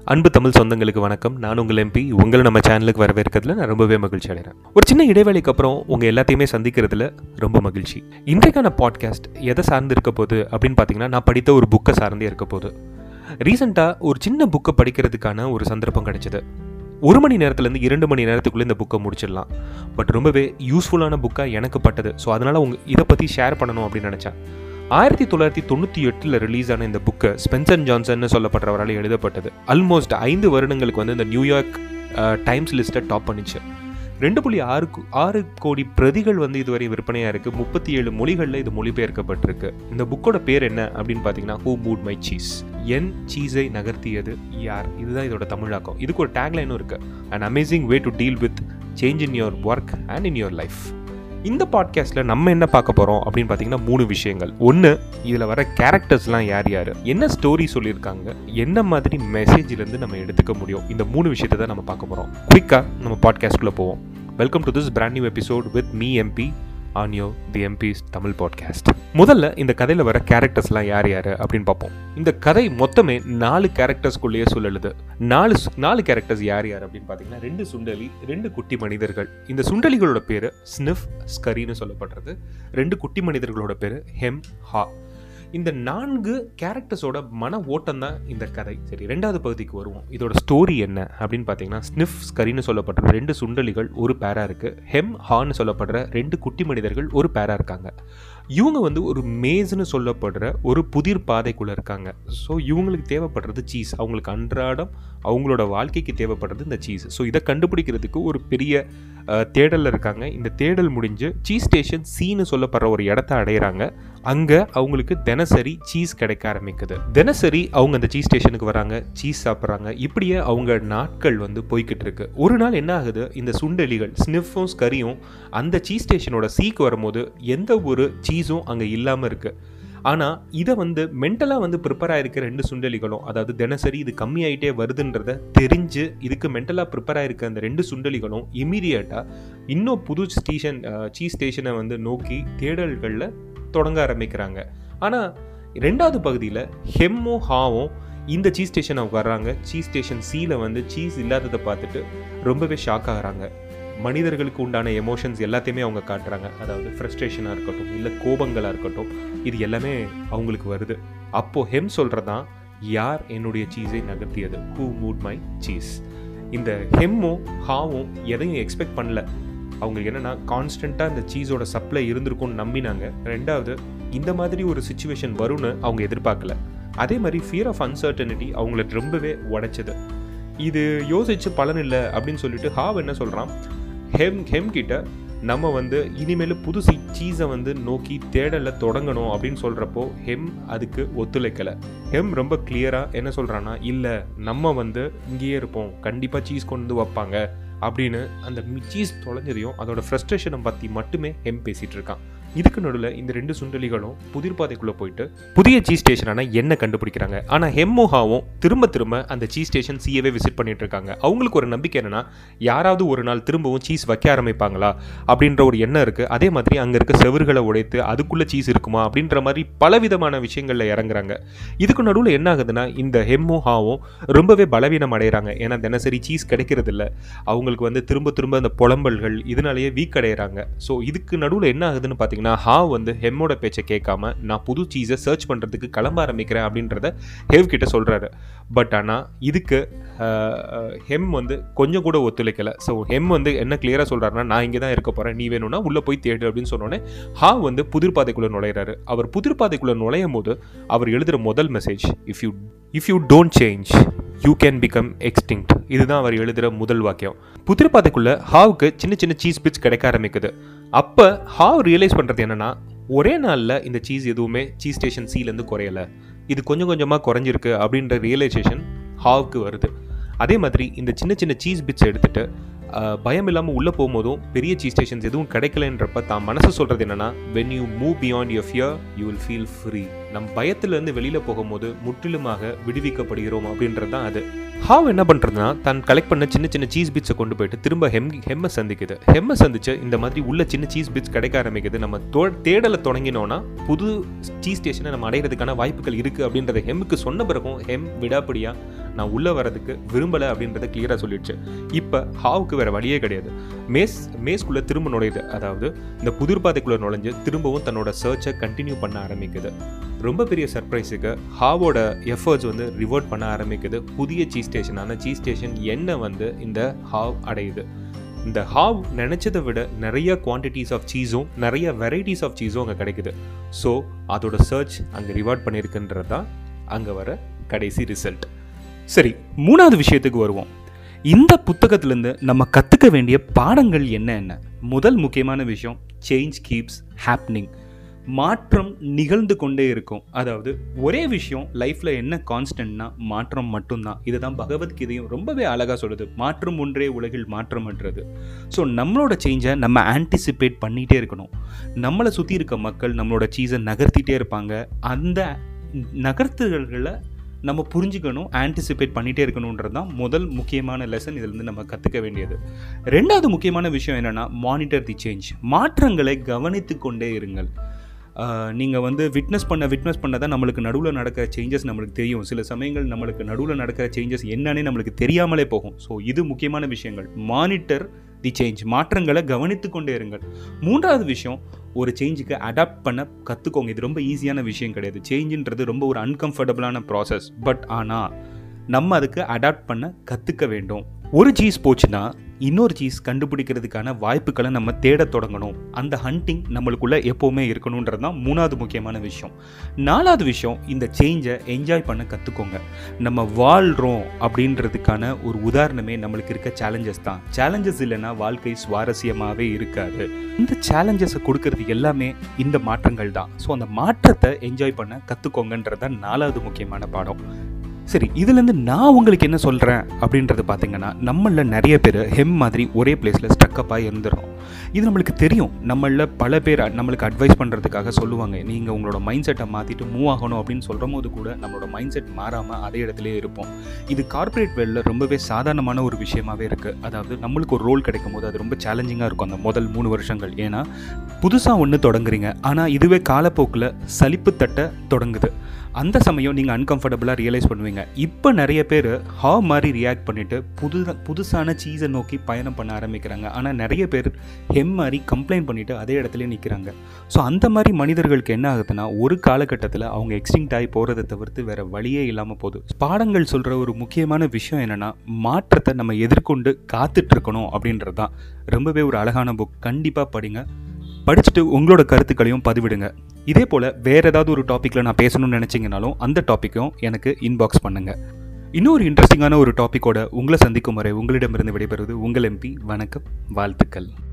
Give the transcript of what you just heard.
அன்பு தமிழ் சொந்தங்களுக்கு வணக்கம் நான் உங்கள் எம்பி உங்களை நம்ம சேனலுக்கு வரவேற்கிறதுல நான் ரொம்பவே மகிழ்ச்சி அடைகிறேன் ஒரு சின்ன இடைவேளைக்கு அப்புறம் உங்கள் எல்லாத்தையுமே சந்திக்கிறதுல ரொம்ப மகிழ்ச்சி இன்றைக்கான பாட்காஸ்ட் எதை சார்ந்து இருக்க போகுது அப்படின்னு பார்த்தீங்கன்னா நான் படித்த ஒரு புக்கை சார்ந்தே இருக்க போகுது ரீசெண்டாக ஒரு சின்ன புக்கை படிக்கிறதுக்கான ஒரு சந்தர்ப்பம் கிடைச்சது ஒரு மணி நேரத்துலேருந்து இரண்டு மணி நேரத்துக்குள்ளே இந்த புக்கை முடிச்சிடலாம் பட் ரொம்பவே யூஸ்ஃபுல்லான புக்காக எனக்கு பட்டது ஸோ அதனால் உங்க இதை பற்றி ஷேர் பண்ணணும் அப்படின்னு நினச்சேன் ஆயிரத்தி தொள்ளாயிரத்தி தொண்ணூற்றி எட்டில் ரிலீஸ் ஆன இந்த புக்கு ஸ்பென்சர் ஜான்சன் சொல்லப்படுறவரால் எழுதப்பட்டது ஆல்மோஸ்ட் ஐந்து வருடங்களுக்கு வந்து இந்த நியூயார்க் டைம்ஸ் லிஸ்ட்டை டாப் பண்ணிச்சு ரெண்டு புள்ளி ஆறு கு- ஆறு கோடி பிரதிகள் வந்து இதுவரை விற்பனையாக இருக்குது முப்பத்தி ஏழு மொழிகளில் இது மொழிபெயர்க்கப்பட்டிருக்கு இந்த புக்கோட பேர் என்ன அப்படின்னு பார்த்தீங்கன்னா ஹூ மூட் மை சீஸ் என் சீஸை நகர்த்தியது யார் இதுதான் இதோட தமிழாக்கம் இதுக்கு ஒரு டேக்லைனும் இருக்குது and amazing way to deal with change in your work and in your life இந்த பாட்காஸ்ட்டில் நம்ம என்ன பார்க்க போகிறோம் அப்படின்னு பார்த்தீங்கன்னா மூணு விஷயங்கள் ஒன்று இதில் வர கேரக்டர்ஸ்லாம் யார் யார் என்ன ஸ்டோரி சொல்லியிருக்காங்க என்ன மாதிரி மெசேஜ்லேருந்து நம்ம எடுத்துக்க முடியும் இந்த மூணு விஷயத்தை தான் நம்ம பார்க்க போகிறோம் குயிக்காக நம்ம பாட்காஸ்ட்குள்ளே போவோம் welcome to this brand new episode with me MP ஆன் யோ தி எம்பிஸ் தமிழ் பாட்காஸ்ட் முதல்ல இந்த கதையில் வர கேரக்டர்ஸ்லாம் யார் யார் அப்படின்னு பார்ப்போம் இந்த கதை மொத்தமே நாலு கேரக்டர்ஸ்குள்ளேயே சொல்லலுது நாலு சு- நாலு கேரக்டர்ஸ் யார் யார் அப்படின்னு பார்த்தீங்கன்னா ரெண்டு சுண்டலி ரெண்டு குட்டி மனிதர்கள் இந்த சுண்டலிகளோட பேர் ஸ்னிஃப் ஸ்கரின்னு சொல்லப்படுறது ரெண்டு குட்டி மனிதர்களோட பேர் ஹெம் ஹா இந்த நான்கு கேரக்டர்ஸோட மன ஓட்டம் தான் இந்த கதை சரி ரெண்டாவது பகுதிக்கு வருவோம் இதோட ஸ்டோரி என்ன அப்படின்னு பார்த்தீங்கன்னா ஸ்னிஃப் ஸ்கரின்னு சொல்லப்படுற ரெண்டு சுண்டலிகள் ஒரு பேரா இருக்கு ஹெம் ஹான்னு சொல்லப்படுற ரெண்டு குட்டி மனிதர்கள் ஒரு பேரா இருக்காங்க இவங்க வந்து ஒரு மேஸ்னு சொல்லப்படுற ஒரு புதிர் பாதைக்குள்ளே இருக்காங்க ஸோ இவங்களுக்கு தேவைப்படுறது சீஸ் அவங்களுக்கு அன்றாடம் அவங்களோட வாழ்க்கைக்கு தேவைப்படுறது இந்த சீஸ் ஸோ இதை கண்டுபிடிக்கிறதுக்கு ஒரு பெரிய அஹ், தேடல்ல இருக்காங்க இந்த தேடல் முடிஞ்சு சீஸ் ஸ்டேஷன் சீன்னு சொல்லப்படுற ஒரு இடத்த அடையிறாங்க அங்கே அவங்களுக்கு தினசரி சீஸ் கிடைக்க ஆரம்பிக்குது தினசரி அவங்க அந்த சீஸ் ஸ்டேஷனுக்கு வராங்க சீஸ் சாப்பிட்றாங்க இப்படியே அவங்க நாட்கள் வந்து போய்கிட்டு இருக்கு ஒரு நாள் என்ன ஆகுது இந்த சுண்டெலிகள் ஸ்னிஃபும் ஸ்கரியும் அந்த சீஸ் ஸ்டேஷனோட சீக்கு வரும்போது எந்த ஒரு சீஸும் அங்கே இல்லாமல் இருக்கு ஆனால் இதை வந்து மென்டலாக வந்து ப்ரிப்பேர் ஆயிருக்க ரெண்டு சுண்டலிகளும் அதாவது தினசரி இது கம்மியாயிட்டே வருதுன்றத தெரிஞ்சு இதுக்கு மென்டலாக ப்ரிப்பேர் ஆயிருக்க அந்த ரெண்டு சுண்டலிகளும் இமீடியட்டாக இன்னும் புது ஸ்டேஷன் சீஸ் ஸ்டேஷனை வந்து நோக்கி தேடல்களில் தொடங்க ஆரம்பிக்கிறாங்க ஆனால் ரெண்டாவது பகுதியில் ஹெம்மும் ஹாவும் இந்த சீஸ் ஸ்டேஷன் அவங்க வர்றாங்க சீஸ் ஸ்டேஷன் சீல வந்து சீஸ் இல்லாததை பார்த்துட்டு ரொம்பவே ஷாக் ஆகுறாங்க மனிதர்களுக்கு உண்டான எமோஷன்ஸ் எல்லாத்தையுமே அவங்க காட்டுறாங்க அதாவது ஃப்ரஸ்ட்ரேஷனாக இருக்கட்டும் இல்லை கோபங்களாக இருக்கட்டும் இது எல்லாமே அவங்களுக்கு வருது அப்போது ஹெம் சொல்கிறதான் யார் என்னுடைய சீஸை நகர்த்தியது ஹூ மூட் மை சீஸ் இந்த ஹெம்மும் ஹாவும் எதையும் எக்ஸ்பெக்ட் பண்ணல அவங்களுக்கு என்னன்னா கான்ஸ்டண்ட்டாக இந்த சீஸோட சப்ளை இருந்திருக்கும்னு நம்பினாங்க ரெண்டாவது இந்த மாதிரி ஒரு சுச்சுவேஷன் வரும்னு அவங்க எதிர்பார்க்கல அதே மாதிரி ஃபியர் ஆஃப் அன்சர்டனிட்டி அவங்கள ரொம்பவே உடைச்சது இது யோசிச்சு பலன் இல்லை அப்படின்னு சொல்லிட்டு ஹாவ் என்ன சொல்கிறான் ஹெம் ஹெம் கிட்ட நம்ம வந்து இனிமேல் புது சீஸை வந்து நோக்கி தேடலை தொடங்கணும் அப்படின்னு சொல்கிறப்போ ஹெம் அதுக்கு ஒத்துழைக்கலை ஹெம் ரொம்ப கிளியராக என்ன சொல்கிறான்னா இல்லை நம்ம வந்து இங்கேயே இருப்போம் கண்டிப்பாக சீஸ் கொண்டு வந்து வைப்பாங்க அப்படின்னு அந்த சீஸ் தொலைஞ்சதையும் அதோட ஃப்ரஸ்ட்ரேஷனை பற்றி மட்டுமே ஹெம் பேசிகிட்டு இருக்கான் இதுக்கு நடுவில் இந்த ரெண்டு சுண்டலிகளும் புதிர் பாதைக்குள்ளே போயிட்டு புதிய சீஸ் ஸ்டேஷனான என்ன கண்டுபிடிக்கிறாங்க ஆனால் ஹெம்மோஹாவும் திரும்ப திரும்ப அந்த சீஸ் ஸ்டேஷன் சியவே விசிட் பண்ணிட்டு இருக்காங்க அவங்களுக்கு ஒரு நம்பிக்கை என்னன்னா யாராவது ஒரு நாள் திரும்பவும் சீஸ் வைக்க ஆரம்பிப்பாங்களா அப்படின்ற ஒரு எண்ணம் இருக்குது அதே மாதிரி அங்கே இருக்க செவறுகளை உடைத்து அதுக்குள்ளே சீஸ் இருக்குமா அப்படின்ற மாதிரி பலவிதமான விஷயங்களில் இறங்குறாங்க இதுக்கு நடுவில் என்ன ஆகுதுன்னா இந்த ஹெம்மோஹாவும் ரொம்பவே பலவீனம் அடைகிறாங்க ஏன்னா தினசரி சீஸ் கிடைக்கிறது இல்ல அவங்களுக்கு வந்து திரும்ப திரும்ப அந்த புலம்பல்கள் இதனாலேயே வீக் அடைகிறாங்க ஸோ இதுக்கு நடுவில் என்ன ஆகுதுன்னு பார்த்தீங்கன்னா ஹா வந்து ஹெம்மோட பேச்சை கேட்காம நான் புது சீஸை சர்ச் பண்ணுறதுக்கு கிளம்ப ஆரம்பிக்கிறேன் அப்படின்றத ஹெவ் கிட்ட சொல்கிறாரு பட் ஆனால் இதுக்கு ஆஹ், ஆஹ், ஹெம் வந்து கொஞ்சம் கூட ஒத்துழைக்கலை ஸோ ஹெம் வந்து என்ன கிளியராக சொல்கிறாருன்னா நான் இங்கே தான் இருக்க போகிறேன் நீ வேணும்னா உள்ளே போய் தேடு அப்படின்னு சொன்னோடனே ஹா வந்து புதிர் பாதைக்குள்ளே நுழையிறாரு அவர் புதிர் பாதைக்குள்ளே நுழையும் போது அவர் எழுதுகிற முதல் message if you if you don't change you can become extinct இதுதான் அவர் எழுதுகிற முதல் வாக்கியம் புதிர் பாதைக்குள்ளே ஹாவுக்கு சின்ன சின்ன சீஸ் பிட்ஸ் கிடைக்க ஆரம்பிக்குது அப்போ ஹாவ் ரியலைஸ் பண்ணுறது என்னன்னா ஒரே நாளில் இந்த சீஸ் எதுவுமே சீஸ் ஸ்டேஷன் சீலேருந்து குறையல இது கொஞ்சம் கொஞ்சமாக குறைஞ்சிருக்கு அப்படின்ற ரியலைசேஷன் ஹாவுக்கு வருது அதே மாதிரி இந்த சின்ன சின்ன சீஸ் பிட்ஸ் எடுத்துட்டு ஆஹ், பயம் இல்லாமல் உள்ளே போகும்போதும் பெரிய சீஸ் ஸ்டேஷன்ஸ் எதுவும் கிடைக்கலன்றப்ப தான் மனசு சொல்கிறது என்னன்னா when you move beyond your fear you will feel free நம் பயத்திலேருந்து வெளியில் போகும்போது முற்றிலுமாக விடுவிக்கப்படுகிறோம் அப்படின்றது தான் அது ஹாவ் என்ன பண்ணுறதுனா தான் கலெக்ட் பண்ண சின்ன சின்ன சீஸ் பிட்ஸை கொண்டு போயிட்டு திரும்ப ஹெம் ஹெம்மை சந்திக்குது ஹெம்மை சந்திச்சு இந்த மாதிரி உள்ள சின்ன சீஸ் பிட்ஸ் கிடைக்க ஆரம்பிக்குது நம்ம தோ தேடலை தொடங்கினோன்னா புது சீஸ் ஸ்டேஷனை நம்ம அடையிறதுக்கான வாய்ப்புகள் இருக்குது அப்படின்றத ஹெம்முக்கு சொன்ன பிறகும் ஹெம் விடாப்படியாக நான் உள்ளே வரதுக்கு விரும்பலை அப்படின்றத கிளியராக சொல்லிடுச்சு இப்போ ஹாவுக்கு வேறு வழியே கிடையாது மேஸ் மேஸ்குள்ளே திரும்ப நுழையுது அதாவது இந்த புதிர் பாதைக்குள்ளே நுழைஞ்சு திரும்பவும் தன்னோட சர்ச்சை கண்டினியூ பண்ண ஆரம்பிக்குது ரொம்ப பெரிய சர்ப்ரைஸுக்கு ஹாவோட எஃபர்ட்ஸ் வந்து ரிவர்ட் பண்ண ஆரம்பிக்குது புதிய சீஸ் ஸ்டேஷனான சீஸ் ஸ்டேஷன் என்ன வந்து இந்த ஹாவ் அடையுது இந்த ஹாவ் நினச்சதை விட நிறைய குவான்டிட்டிஸ் ஆஃப் சீஸும் நிறைய வெரைட்டிஸ் ஆஃப் சீஸும் அங்கே கிடைக்குது ஸோ அதோட சர்ச் அங்கே ரிவார்ட் பண்ணியிருக்குன்றது தான் அங்கே வர கடைசி ரிசல்ட் சரி மூணாவது விஷயத்துக்கு வருவோம் இந்த புத்தகத்திலேருந்து நம்ம கற்றுக்க வேண்டிய பாடங்கள் என்ன என்ன முதல் முக்கியமான விஷயம் சேஞ்ச் கீப்ஸ் ஹேப்னிங் மாற்றம் நிகழ்ந்து கொண்டே இருக்கும் அதாவது ஒரே விஷயம் லைஃப்பில் என்ன கான்ஸ்டன்ட்னா மாற்றம் மட்டும்தான் இதை தான் பகவத்கீதையும் ரொம்பவே அழகாக சொல்லுது மாற்றம் ஒன்றே உலகில் மாற்றமற்றது ஸோ நம்மளோட சேஞ்சை நம்ம ஆன்டிசிபேட் பண்ணிகிட்டே இருக்கணும் நம்மளை சுற்றி இருக்க மக்கள் நம்மளோட சீஸை நகர்த்திட்டே இருப்பாங்க அந்த நகர்த்துகளை நம்ம புரிஞ்சுக்கணும் ஆன்டிசிபேட் பண்ணிகிட்டே இருக்கணுன்றது தான் முதல் முக்கியமான லெசன் இதிலிருந்து நம்ம கற்றுக்க வேண்டியது ரெண்டாவது முக்கியமான விஷயம் என்னென்னா மானிட்டர் தி சேஞ்ச் மாற்றங்களை கவனித்து கொண்டே இருங்கள் நீங்கள் வந்து விட்னஸ் பண்ண விட்னஸ் பண்ண தான் நம்மளுக்கு நடுவில் நடக்கிற சேஞ்சஸ் நம்மளுக்கு தெரியும் சில சமயங்கள் நம்மளுக்கு நடுவில் நடக்கிற சேஞ்சஸ் என்னன்னே நம்மளுக்கு தெரியாமலே போகும் ஸோ இது முக்கியமான விஷயங்கள் மானிட்டர் தி சேஞ்ச் மாற்றங்களை கவனித்து கொண்டே இருங்கள் மூன்றாவது விஷயம் ஒரு சேஞ்சுக்கு அடாப்ட் பண்ண கற்றுக்கோங்க இது ரொம்ப ஈஸியான விஷயம் கிடையாது சேஞ்சுன்றது ரொம்ப ஒரு அன்கம்ஃபர்டபுளான ப்ராசஸ் பட் ஆனால் நம்ம அதுக்கு அடாப்ட் பண்ண கற்றுக்க வேண்டும் ஒரு சீஸ் போச்சுன்னா இன்னொரு சீஸ் கண்டுபிடிக்கிறதுக்கான வாய்ப்புகளை நம்ம தேட தொடங்கணும் அந்த ஹண்டிங் நம்மளுக்குள்ள எப்போவுமே இருக்கணுன்றது தான் மூணாவது முக்கியமான விஷயம் நாலாவது விஷயம் இந்த சேஞ்சை என்ஜாய் பண்ண கற்றுக்கோங்க நம்ம வாழ்கிறோம் அப்படின்றதுக்கான ஒரு உதாரணமே நம்மளுக்கு இருக்க சேலஞ்சஸ் தான் சேலஞ்சஸ் இல்லைன்னா வாழ்க்கை சுவாரஸ்யமாகவே இருக்காது இந்த சேலஞ்சஸை கொடுக்கறது எல்லாமே இந்த மாற்றங்கள் தான் ஸோ அந்த மாற்றத்தை என்ஜாய் பண்ண கற்றுக்கோங்கன்றது தான் நாலாவது முக்கியமான பாடம் சரி இதுலேருந்து நான் உங்களுக்கு என்ன சொல்கிறேன் அப்படின்றது பார்த்தீங்கன்னா நம்மளில் நிறைய பேர் ஹெம் மாதிரி ஒரே பிளேஸில் ஸ்ட்ரக்கப்பாக இருந்துடும் இது நம்மளுக்கு தெரியும் நம்மளில் பல பேர் நம்மளுக்கு அட்வைஸ் பண்ணுறதுக்காக சொல்லுவாங்க நீங்கள் உங்களோட மைண்ட் செட்டை மாற்றிட்டு மூவ் ஆகணும் அப்படின்னு சொல்கிற போது கூட நம்மளோட மைண்ட் செட் மாறாமல் அதே இடத்துலேயே இருப்போம் இது கார்ப்பரேட் வேலில் ரொம்பவே சாதாரணமான ஒரு விஷயமாகவே இருக்குது அதாவது நம்மளுக்கு ஒரு ரோல் கிடைக்கும் போது அது ரொம்ப சேலஞ்சிங்காக இருக்கும் அந்த முதல் மூணு வருஷங்கள் ஏன்னா புதுசாக ஒன்று தொடங்குறீங்க ஆனால் இதுவே காலப்போக்கில் சலிப்பு தட்ட தொடங்குது அந்த சமயம் நீங்கள் அன்கம்ஃபர்டபுளாக ரியலைஸ் பண்ணுவீங்க இப்போ நிறைய பேர் ஹா மாதிரி ரியாக்ட் பண்ணிவிட்டு புது புதுசான சீஸை நோக்கி பயணம் பண்ண ஆரம்பிக்கிறாங்க ஆனால் நிறைய பேர் ஹெம் மாதிரி கம்ப்ளைண்ட் பண்ணிவிட்டு அதே இடத்துல நிற்கிறாங்க ஸோ அந்த மாதிரி மனிதர்களுக்கு என்ன ஆகுதுன்னா ஒரு காலகட்டத்தில் அவங்க எக்ஸ்டிங்ட் ஆகி போகிறத தவிர்த்து வேறு வழியே இல்லாமல் போகுது பாடங்கள் சொல்கிற ஒரு முக்கியமான விஷயம் என்னென்னா மாற்றத்தை நம்ம எதிர்கொண்டு காத்துட்ருக்கணும் அப்படின்றது தான் ரொம்பவே ஒரு அழகான புக் கண்டிப்பாக படிங்க படிச்சுட்டு உங்களோட கருத்துக்களையும் பதிவிடுங்க இதே போல் வேறு ஏதாவது ஒரு டாப்பிக்கில் நான் பேசணும்னு நினச்சிங்கனாலும் அந்த டாப்பிக்கும் எனக்கு இன்பாக்ஸ் பண்ணுங்கள் இன்னொரு இன்ட்ரெஸ்டிங்கான ஒரு டாப்பிக்கோட உங்களை சந்திக்கும் வரை உங்களிடமிருந்து விடைபெறுவது உங்கள் எம்பி வணக்கம் வாழ்த்துக்கள்